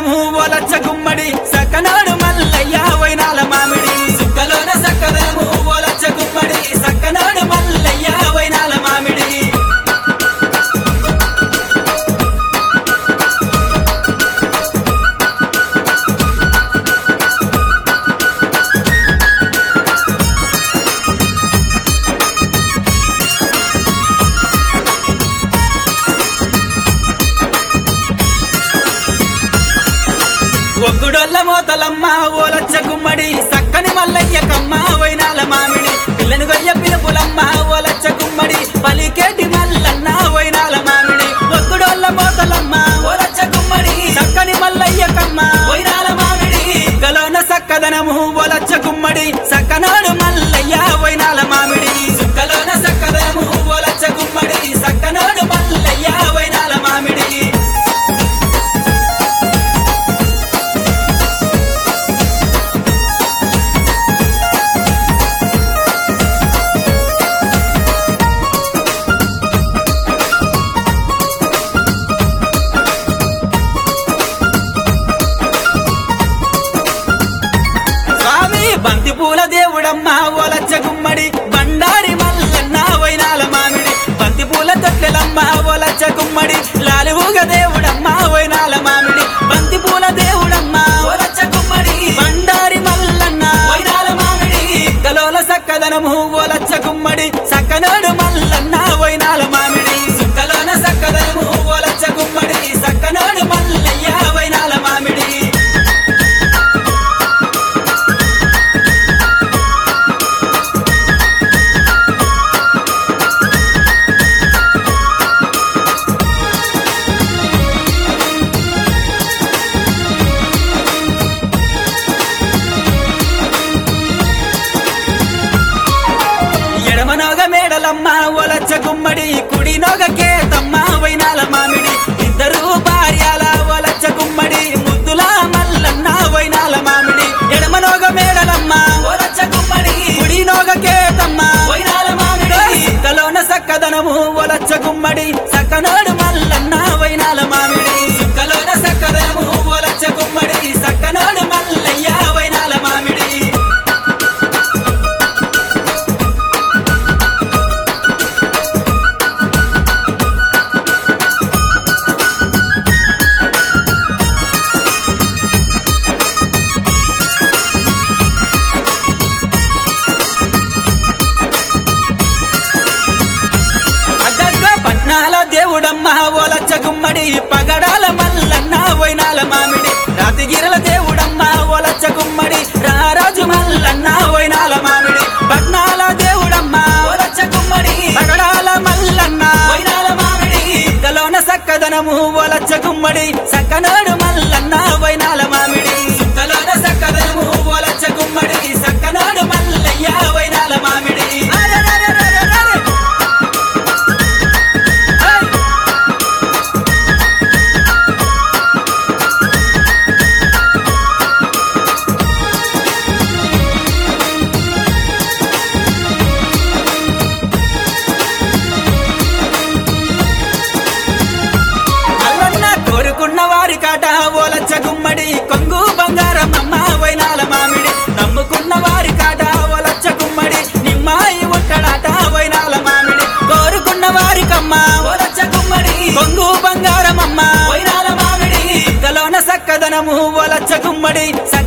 సక్కదనము ఓలచ్చ గుమ్మడి సక్కనాడు మల్లయ్య వైనాల మామిడి సుక్కలోన సక్కదనము ఓలచ్చ గుమ్మడి సక్కనాడు మల్లయ్య వైనాల మామిడి ఒగ్గుడొల్ల మోతలమ్మ ఓలచ్చ గుమ్మడి సక్కని మల్లయ్య కమ్మ వైనాల మామిడి పిల్లని గొయ్య పిలుపులమ్మ ఓలచ్చ గుమ్మడి పలికేటి మల్లన్న వైనాల మామిడి ఒగ్గుడొల్ల మోతలమ్మ ఓలచ్చ గుమ్మడి సక్కని మల్లయ్య కమ్మ వైనాల మామిడి గలోన సక్కదనము ఓలచ్చ గుమ్మడి సక్కనాడు మల్లయ్య వైనాల మామిడి సుక్కలోన సక్కదనము ఓలచ్చ గుమ్మడి సక్కనాడు మల్లయ్య వైనాల మామిడి స్వామి బంతి పూల దేవుడమ్మ ఓలచ్చ గుమ్మడి బండారి మల్లన్న వైనాల మామిడి బంతి పూల తొట్టెలమ్మ ఓలచ్చ గుమ్మడి లాలువుగ దేవుడమ్మ వైనాల మామిడి బంతి పూల దేవుడమ్మ ఓలచ్చ గుమ్మడి బండారి మల్లన్న వైనాల మామిడి గలోల సక్కదనము ఓలచ్చ గుమ్మడి సక్కనాడు మల్లన్న వైనాల మామిడి సుక్కలోన సక్కదనము ఓలచ్చ గుమ్మడి సక్కనాడు మల్లయ్య వైనాల మామిడి ఎడమనోగ మేడలమ్మ ఒలచ్చ గుమ్మడి కుడి నోగ కేతమ్మ వైనాల మామిడి ఇద్దరు భార్యాల ఒలచ్చ గుమ్మడి ముద్దుల మల్లన్న వైనాల మామిడి ఎడమనోగ మేడలమ్మ ఒలచ్చ గుమ్మడి కుడి నోగ కేతమ్మ వైనాల మామిడి ఇంతలోన సక్కదనము ఒలచ్చ గుమ్మడి సక్కనాడు మల్లన్న వైనాల మామిడి సుక్కలోన సక్కదనము ఒలచ్చ గుమ్మడి సక్కనాడు మల్లయ్య వైనాల మామిడి అడ్డగ్గ పట్నాల దేవుడమ్మ ఓలచ్చ గుమ్మడి పగడాల మల్లన్న వైనాల మామిడి రాతిగిరల దేవుడమ్మ ఓలచ్చ గుమ్మడి రారాజు మల్లన్న వైనాల మామిడి పట్నాల దేవుడమ్మ ఓలచ్చ గుమ్మడి పగడాల మల్లన్న వైనాల మామిడి గలోన సక్కదనము ఓలచ్చ గుమ్మడి సక్కనాడు మల్లన్న వైనాల మామిడి సుక్కలోన సక్కదనము ఓలచ్చ గుమ్మడి సక్కనాడు మల్లయ్య వైనాల మామిడి అరెరెరెరెరెరె. అల్లన్న కోరుకున్న వారి కాట ఓలచ్చ గుమ్మడి కొంగు బంగారం అమ్మ వైనాల మామిడి నమ్ముకున్న వారి కాట ఓలచ్చ గుమ్మడి నిమ్మాయి ఒట్టడాట వైనాల మామిడి కోరుకున్న వారికమ్మ ఓలచ్చ గుమ్మడి కొంగు బంగారం అమ్మ వైనాల మామిడి గలోన సక్కదనము ఓలచ్చ గుమ్మడి